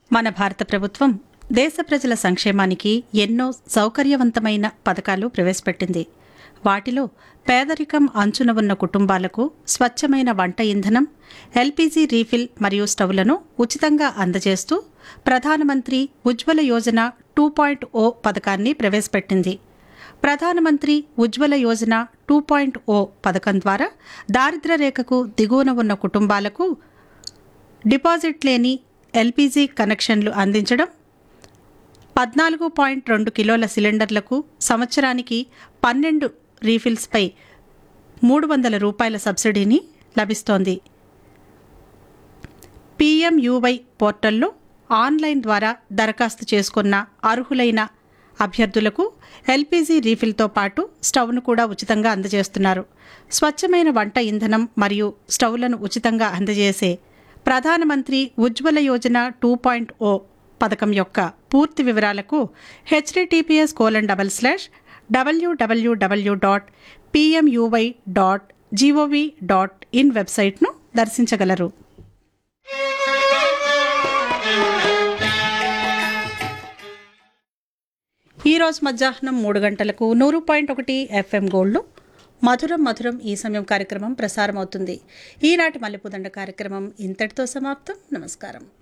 మన భారత ప్రభుత్వం దేశ ప్రజల సంక్షేమానికి ఎన్నో సౌకర్యవంతమైన పథకాలు ప్రవేశపెట్టింది వాటిలో పేదరికం అంచున ఉన్న కుటుంబాలకు స్వచ్ఛమైన వంట ఇంధనం ఎల్పీజీ రీఫిల్ మరియు స్టవ్లను ఉచితంగా అందజేస్తూ Pradhan Mantri Ujjwala Yojana two point O పథకాన్ని ప్రవేశపెట్టింది Pradhan Mantri Ujjwala Yojana two point O పథకం ద్వారా దారిద్ర్య రేఖకు దిగువన ఉన్న కుటుంబాలకు డిపాజిట్ లేని ఎల్పీజీ కనెక్షన్లు అందించడం పద్నాలుగు పాయింట్ రెండు కిలోల సిలిండర్లకు సంవత్సరానికి పన్నెండు రీఫిల్స్పై మూడు వందల రూపాయల సబ్సిడీని లభిస్తోంది పీఎంయూవై పోర్టల్లో ఆన్లైన్ ద్వారా దరఖాస్తు చేసుకున్న అర్హులైన అభ్యర్థులకు ఎల్పీజీ రీఫిల్తో పాటు స్టవ్ను కూడా ఉచితంగా అందజేస్తున్నారు స్వచ్ఛమైన వంట ఇంధనం మరియు స్టవ్లను ఉచితంగా అందజేసే Pradhan Mantri Ujjwala Yojana two point O పథకం యొక్క పూర్తి వివరాలకు HTTPS colon double slash WWW dot PMUY dot GOV dot in వెబ్సైట్ను దర్శించగలరు ఈరోజు మధ్యాహ్నం మూడు గంటలకు నూరు పాయింట్ ఒకటి ఎఫ్ఎం గోల్డ్లో మధురం మధురం ఈ సమయం కార్యక్రమం ప్రసారం అవుతుంది ఈనాటి మల్లెపూదండ కార్యక్రమం ఇంతటితో సమాప్తం నమస్కారం